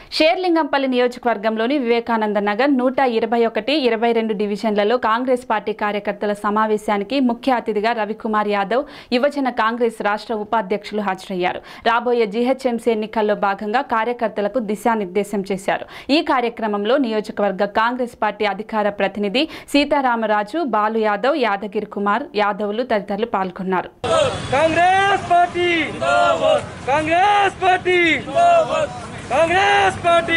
షేర్లింగంపల్లి నియోజకవర్గంలోని వివేకానంద నగర్ నూట ఇరవై ఒకటి ఇరవై రెండు డివిజన్లలో కాంగ్రెస్ పార్టీ కార్యకర్తల సమావేశానికి ముఖ్య అతిథిగా రవికుమార్ యాదవ్ యువజన కాంగ్రెస్ రాష్ట్ర ఉపాధ్యక్షులు హాజరయ్యారు రాబోయే జీహెచ్ఎంసీ ఎన్నికల్లో భాగంగా కార్యకర్తలకు దిశానిర్దేశం చేశారు ఈ కార్యక్రమంలో నియోజకవర్గ కాంగ్రెస్ పార్టీ అధికార ప్రతినిధి సీతారామరాజు బాలు యాదవ్ యాదగిరి కుమార్ యాదవ్లు తదితరులు పాల్గొన్నారు Congress party Congress party Congress party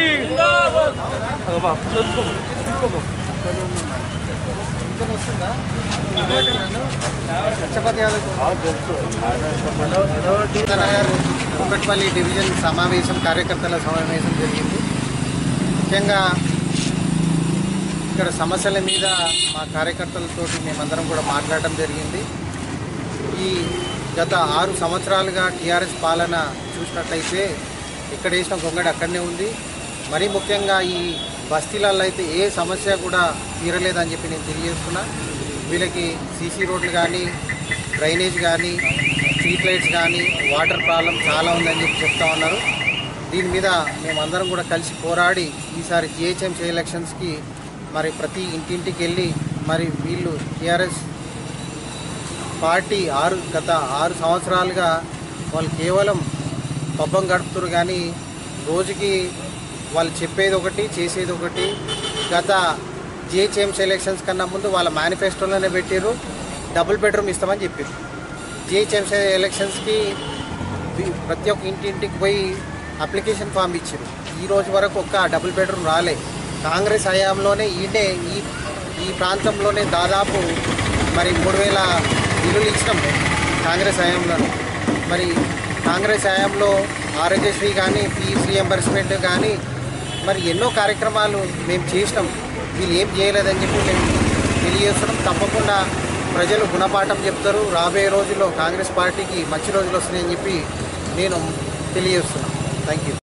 Nagar Kukatpally division సమావేశం కార్యకర్తల సమావేశం జరిగింది ముఖ్యంగా ఇక్కడ సమస్యల మీద మా కార్యకర్తలతో మేమందరం కూడా మాట్లాడడం జరిగింది ఈ గత ఆరు సంవత్సరాలుగా టీఆర్ఎస్ పాలన చూసినట్లయితే ఎక్కడ వేసిన గొంగడి అక్కడనే ఉంది మరీ ముఖ్యంగా ఈ బస్తీలలో అయితే ఏ సమస్య కూడా తీరలేదని చెప్పి నేను తెలియజేస్తున్నా వీళ్ళకి సీసీ రోడ్లు కానీ డ్రైనేజ్ కానీ స్ట్రీట్ లైట్స్ కానీ వాటర్ ప్రాబ్లం చాలా ఉందని చెప్పి చెప్తా ఉన్నారు దీని మీద మేమందరం కూడా కలిసి పోరాడి ఈసారి జిహెచ్ఎంసీ ఎలక్షన్స్కి మరి ప్రతి ఇంటింటికి వెళ్ళి మరి వీళ్ళు టీఆర్ఎస్ పార్టీ ఆరు గత ఆరు సంవత్సరాలుగా వాళ్ళు కేవలం పబ్బం గడుపుతారు కానీ రోజుకి వాళ్ళు చెప్పేది ఒకటి చేసేది ఒకటి గత జిహెచ్ఎంసీ ఎలక్షన్స్ కన్నా ముందు వాళ్ళ మేనిఫెస్టోలోనే పెట్టారు డబుల్ బెడ్రూమ్ ఇస్తామని చెప్పారు జిహెచ్ఎంసీ ఎలక్షన్స్కి వి- ప్రతి ఒక్క ఇంటింటికి పోయి అప్లికేషన్ ఫామ్ ఇచ్చారు ఈ రోజు వరకు ఒక్క డబుల్ బెడ్రూమ్ రాలే కాంగ్రెస్ హయాంలోనే ఈడే ఈ ఈ ప్రాంతంలోనే దాదాపు మరి మూడు వేల ఇల్లులు ఇచ్చినాం కాంగ్రెస్ హయాంలోనే మరి కాంగ్రెస్ హయాంలో ఆరోగ్యశ్రీ కానీ ఫీజు రియంబర్స్మెంట్ కానీ మరి ఎన్నో కార్యక్రమాలు మేము చేసినాం వీళ్ళు ఏం చేయలేదని చెప్పి మేము తెలియజేస్తున్నాం తప్పకుండా ప్రజలు గుణపాఠం చెప్తారు రాబోయే రోజుల్లో కాంగ్రెస్ పార్టీకి మంచి రోజులు వస్తున్నాయని చెప్పి నేను తెలియజేస్తున్నాను థ్యాంక్ యూ